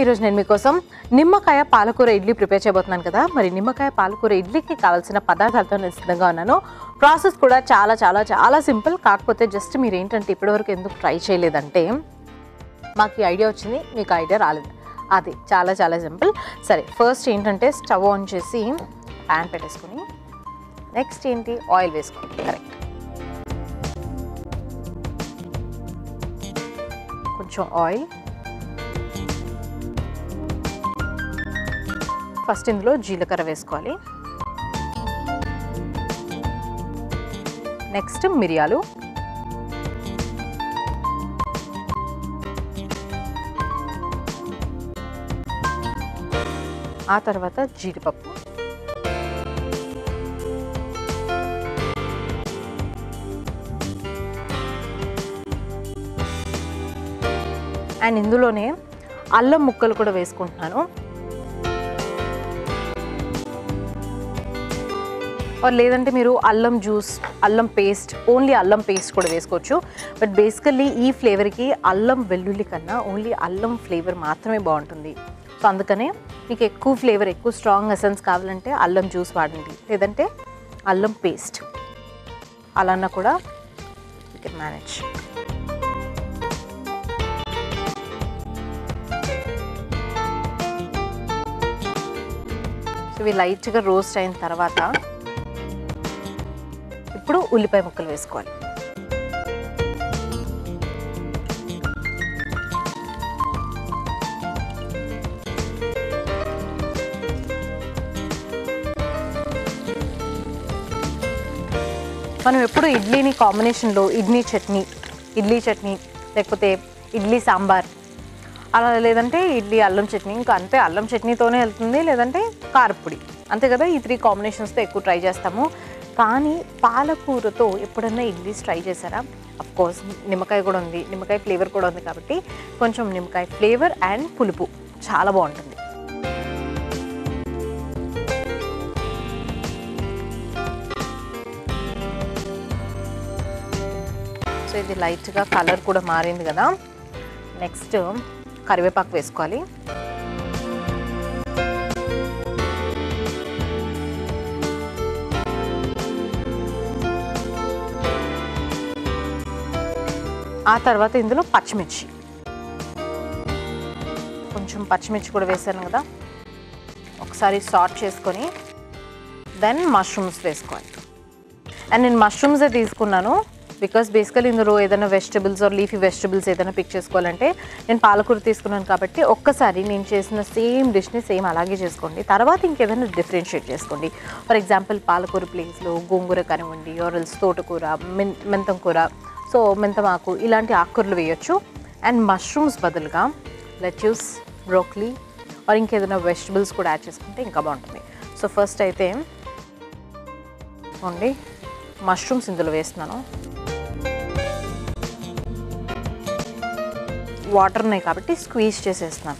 ఈరోజు నేను మీకోసం నిమ్మకాయ పాలకూర ఇడ్లీ ప్రిపేర్ చేయబోతున్నాను కదా మరి నిమ్మకాయ పాలకూర ఇడ్లీకి కావాల్సిన పదార్థాలతో నేను సిద్ధంగా ఉన్నాను ప్రాసెస్ కూడా చాలా చాలా చాలా సింపుల్ కాకపోతే జస్ట్ మీరు ఏంటంటే ఇప్పటివరకు ఎందుకు ట్రై చేయలేదంటే మాకు ఈ ఐడియా వచ్చింది మీకు ఐడియా రాలేదు అది చాలా చాలా సింపుల్ సరే ఫస్ట్ ఏంటంటే స్టవ్ ఆన్ చేసి ప్యాన్ పెట్టేసుకుని నెక్స్ట్ ఏంటి ఆయిల్ వేసుకోండి కరెక్ట్ కొంచెం ఆయిల్ ఫస్ట్ ఇందులో జీలకర్ర వేసుకోవాలి నెక్స్ట్ మిరియాలు ఆ తర్వాత జీడిపప్పు అండ్ ఇందులోనే అల్లం ముక్కలు కూడా వేసుకుంటున్నాను ఆర్ లేదంటే మీరు అల్లం జ్యూస్ అల్లం పేస్ట్ ఓన్లీ అల్లం పేస్ట్ కూడా వేసుకోవచ్చు బట్ బేసికల్లీ ఈ ఫ్లేవర్కి అల్లం వెల్లుల్లి కన్నా ఓన్లీ అల్లం ఫ్లేవర్ మాత్రమే బాగుంటుంది సో అందుకనే మీకు ఎక్కువ ఫ్లేవర్ ఎక్కువ స్ట్రాంగ్ ఎసెన్స్ కావాలంటే అల్లం జ్యూస్ వాడండి లేదంటే అల్లం పేస్ట్ అలాన్నా కూడా యూ కెన్ మేనేజ్ సో ఇవి లైట్గా రోస్ట్ అయిన తర్వాత ఇప్పుడు ఉల్లిపాయ ముక్కలు వేసుకోవాలి మనం ఎప్పుడు ఇడ్లీని కాంబినేషన్లో ఇడ్లీ చట్నీ ఇడ్లీ చట్నీ లేకపోతే ఇడ్లీ సాంబార్ అలా లేదంటే ఇడ్లీ అల్లం చట్నీ ఇంకా అంతే అల్లం చట్నీతోనే వెళ్తుంది లేదంటే కారపొడి అంతే కదా ఈ త్రీ కాంబినేషన్స్తో ఎక్కువ ట్రై చేస్తాము కానీ పాలకూరతో ఎప్పుడన్నా ఇడ్లీస్ ట్రై చేశారా అఫ్ కోర్స్ నిమ్మకాయ కూడా ఉంది నిమ్మకాయ ఫ్లేవర్ కూడా ఉంది కాబట్టి కొంచెం నిమ్మకాయ ఫ్లేవర్ అండ్ పులుపు చాలా బాగుంటుంది సో ఇది లైట్గా కలర్ కూడా మారింది కదా నెక్స్ట్ కరివేపాకు వేసుకోవాలి ఆ తర్వాత ఇందులో పచ్చిమిర్చి కొంచెం పచ్చిమిర్చి కూడా వేసాను కదా ఒకసారి సార్ట్ చేసుకొని దెన్ మష్రూమ్స్ వేసుకోవాలి అండ్ నేను మష్రూమ్సే తీసుకున్నాను బికాస్ బేసికల్ ఇందులో ఏదైనా వెజిటబుల్స్ ఆర్ లీఫీ వెజిటబుల్స్ ఏదైనా పిక్ చేసుకోవాలంటే నేను పాలకూర తీసుకున్నాను కాబట్టి ఒక్కసారి నేను చేసిన సేమ్ డిష్ని సేమ్ అలాగే చేసుకోండి తర్వాత ఇంకేదైనా డిఫరెన్షియేట్ చేసుకోండి ఫర్ ఎగ్జాంపుల్ పాలకూర ప్లేస్లో గోంగూర కానివ్వండి ఆరల్స్ తోటకూర మెన్ మెంతం కూర సో మెంతమాకు ఇలాంటి ఆకుకూరలు వేయొచ్చు అండ్ మష్రూమ్స్ బదులుగా లెట్యూస్ బ్రోక్లీ ఆర్ ఇంకేదైనా వెజిటబుల్స్ కూడా యాడ్ చేసుకుంటే ఇంకా బాగుంటుంది సో ఫస్ట్ అయితే ఓన్లీ మష్రూమ్స్ ఇందులో వేస్తున్నాను వాటర్ ఉన్నాయి కాబట్టి స్క్వీజ్ చేసేస్తున్నాను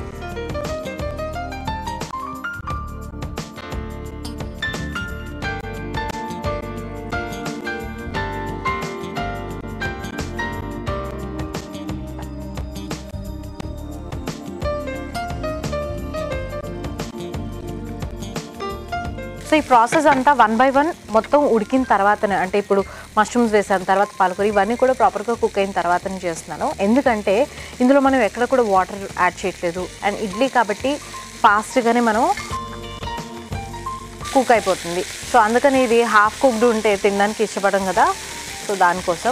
సో ఈ ప్రాసెస్ అంతా వన్ బై వన్ మొత్తం ఉడికిన తర్వాతనే అంటే ఇప్పుడు మష్రూమ్స్ వేసాను తర్వాత పాలకూర ఇవన్నీ కూడా ప్రాపర్గా కుక్ అయిన తర్వాతనే చేస్తున్నాను ఎందుకంటే ఇందులో మనం ఎక్కడ కూడా వాటర్ యాడ్ చేయట్లేదు అండ్ ఇడ్లీ కాబట్టి ఫాస్ట్గానే మనం కుక్ అయిపోతుంది సో అందుకని ఇది హాఫ్ కుక్డ్ ఉంటే తినడానికి ఇష్టపడం కదా సో దానికోసం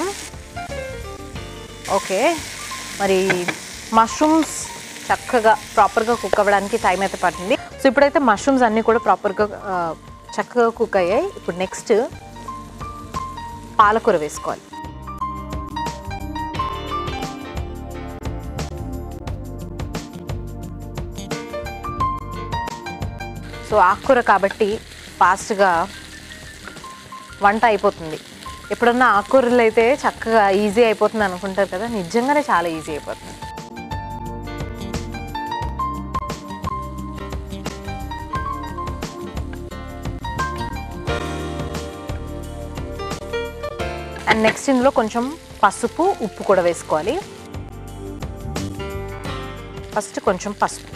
ఓకే మరి మష్రూమ్స్ చక్కగా ప్రాపర్గా కుక్ అవ్వడానికి టైం అయితే పడుతుంది సో ఇప్పుడైతే మష్రూమ్స్ అన్నీ కూడా ప్రాపర్గా ఆ, చక్కగా కుక్ అయ్యాయి ఇప్పుడు నెక్స్ట్ పాలకూర వేసుకోవాలి సో ఆకుకూర కాబట్టి ఫాస్ట్గా వంట అయిపోతుంది ఎప్పుడన్నా ఆకుకూరలు అయితే చక్కగా ఈజీ అయిపోతుంది అనుకుంటారు కదా నిజంగానే చాలా ఈజీ అయిపోతుంది అండ్ నెక్స్ట్ ఇందులో కొంచెం పసుపు ఉప్పు కూడా వేసుకోవాలి ఫస్ట్ కొంచెం పసుపు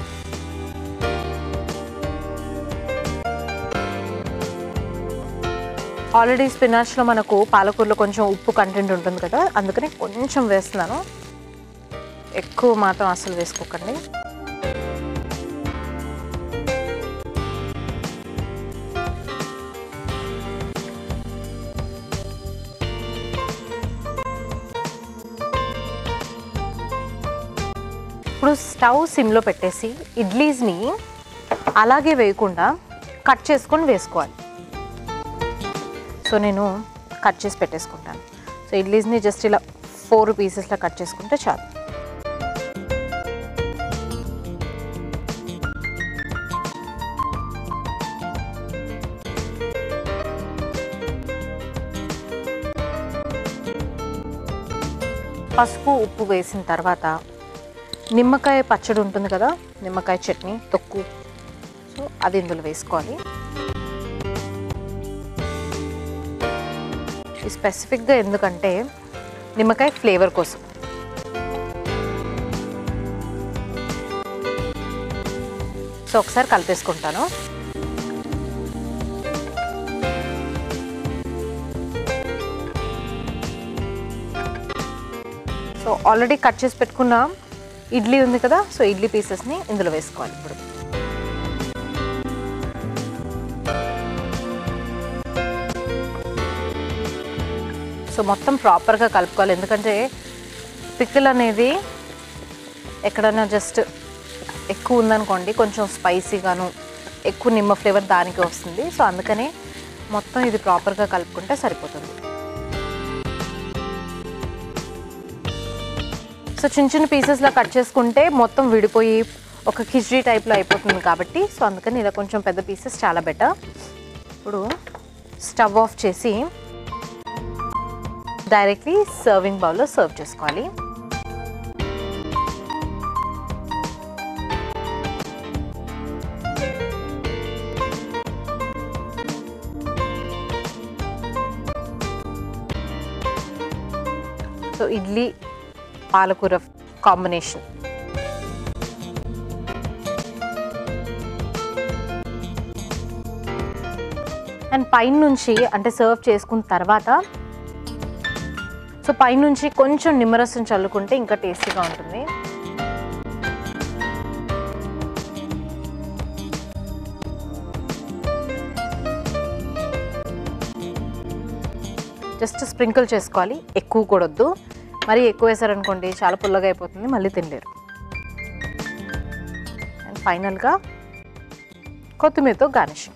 ఆల్రెడీ స్పినాచ్లో మనకు పాలకూరలో కొంచెం ఉప్పు కంటెంట్ ఉంటుంది కదా అందుకని కొంచెం వేస్తున్నాను ఎక్కువ మాత్రం అసలు వేసుకోకండి ఇప్పుడు స్టవ్ సిమ్లో పెట్టేసి ఇడ్లీస్ని అలాగే వేయకుండా కట్ చేసుకొని వేసుకోవాలి సో నేను కట్ చేసి పెట్టేసుకుంటాను సో ఇడ్లీస్ని జస్ట్ ఇలా ఫోర్ పీసెస్లో కట్ చేసుకుంటే చాలు పసుపు ఉప్పు వేసిన తర్వాత నిమ్మకాయ పచ్చడి ఉంటుంది కదా నిమ్మకాయ చట్నీ తొక్కు సో అది ఇందులో వేసుకోవాలి ఈ స్పెసిఫిక్గా ఎందుకంటే నిమ్మకాయ ఫ్లేవర్ కోసం సో ఒకసారి కలిపేసుకుంటాను సో ఆల్రెడీ కట్ చేసి పెట్టుకున్న ఇడ్లీ ఉంది కదా సో ఇడ్లీ పీసెస్ని ఇందులో వేసుకోవాలి ఇప్పుడు సో మొత్తం ప్రాపర్గా కలుపుకోవాలి ఎందుకంటే పికిల్ అనేది ఎక్కడైనా జస్ట్ ఎక్కువ ఉందనుకోండి కొంచెం స్పైసీగాను ఎక్కువ నిమ్మ ఫ్లేవర్ దానికి వస్తుంది సో అందుకని మొత్తం ఇది ప్రాపర్గా కలుపుకుంటే సరిపోతుంది సో చిన్న చిన్న పీసెస్లా కట్ చేసుకుంటే మొత్తం విడిపోయి ఒక కిచడీ టైప్లో అయిపోతుంది కాబట్టి సో అందుకని ఇలా కొంచెం పెద్ద పీసెస్ చాలా బెటర్ ఇప్పుడు స్టవ్ ఆఫ్ చేసి డైరెక్ట్లీ సర్వింగ్ బౌల్లో సర్వ్ చేసుకోవాలి సో ఇడ్లీ పాలకూర కాంబినేషన్ అండ్ పైన నుంచి అంటే సర్వ్ చేసుకున్న తర్వాత సో పైనుంచి కొంచెం నిమ్మరసం చల్లుకుంటే ఇంకా టేస్టీగా ఉంటుంది జస్ట్ స్ప్రింకిల్ చేసుకోవాలి ఎక్కువ కూడొద్దు మరీ ఎక్కువ వేసారనుకోండి చాలా పుల్లగా అయిపోతుంది మళ్ళీ తినలేరు అండ్ ఫైనల్గా కొత్తిమీరతో గార్నిషింగ్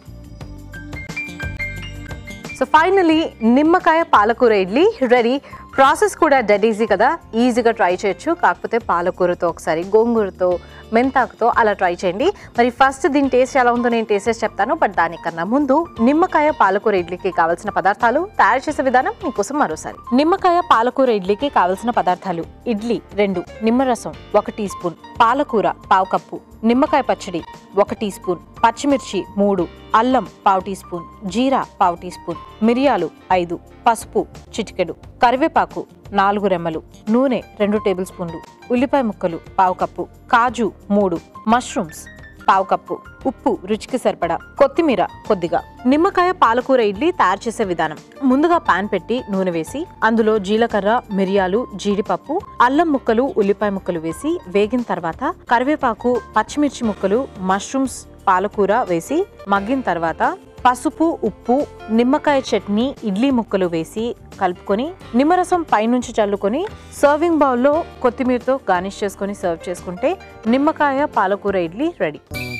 సో ఫైనలీ నిమ్మకాయ పాలకూర ఇడ్లీ రెడీ ప్రాసెస్ కూడా డెడ్ ఈజీ కదా ఈజీగా ట్రై చేయొచ్చు కాకపోతే పాలకూరతో ఒకసారి గోంగూరతో మెంతాకుతో అలా ట్రై చేయండి మరి ఫస్ట్ దీని టేస్ట్ ఎలా ఉందో నేను టేస్ట్ చేసి చెప్తాను బట్ దానికన్నా ముందు నిమ్మకాయ పాలకూర ఇడ్లీకి కావాల్సిన పదార్థాలు తయారు చేసే విధానం మీకోసం మరోసారి నిమ్మకాయ పాలకూర ఇడ్లీకి కావాల్సిన పదార్థాలు ఇడ్లీ రెండు నిమ్మరసం ఒక టీ స్పూన్ పాలకూర పావు కప్పు నిమ్మకాయ పచ్చడి ఒక టీ స్పూన్ పచ్చిమిర్చి మూడు అల్లం పావు టీ స్పూన్ జీరా పావు టీ స్పూన్ మిరియాలు ఐదు పసుపు చిటికెడు కరివేపాకు నాలుగు రెమ్మలు నూనె రెండు టేబుల్ స్పూన్లు ఉల్లిపాయ ముక్కలు పావు కప్పు కాజు మూడు మష్రూమ్స్ పావు కప్పు ఉప్పు రుచికి సరిపడా కొత్తిమీర కొద్దిగా నిమ్మకాయ పాలకూర ఇడ్లీ తయారు చేసే విధానం ముందుగా పాన్ పెట్టి నూనె వేసి అందులో జీలకర్ర మిరియాలు జీడిపప్పు అల్లం ముక్కలు ఉల్లిపాయ ముక్కలు వేసి వేగిన తర్వాత కరివేపాకు పచ్చిమిర్చి ముక్కలు మష్రూమ్స్ పాలకూర వేసి మగ్గిన తర్వాత పసుపు ఉప్పు నిమ్మకాయ చట్నీ ఇడ్లీ ముక్కలు వేసి కలుపుకొని నిమ్మరసం పైనుంచి చల్లుకొని సర్వింగ్ బౌల్లో కొత్తిమీరతో గార్నిష్ చేసుకొని సర్వ్ చేసుకుంటే నిమ్మకాయ పాలకూర ఇడ్లీ రెడీ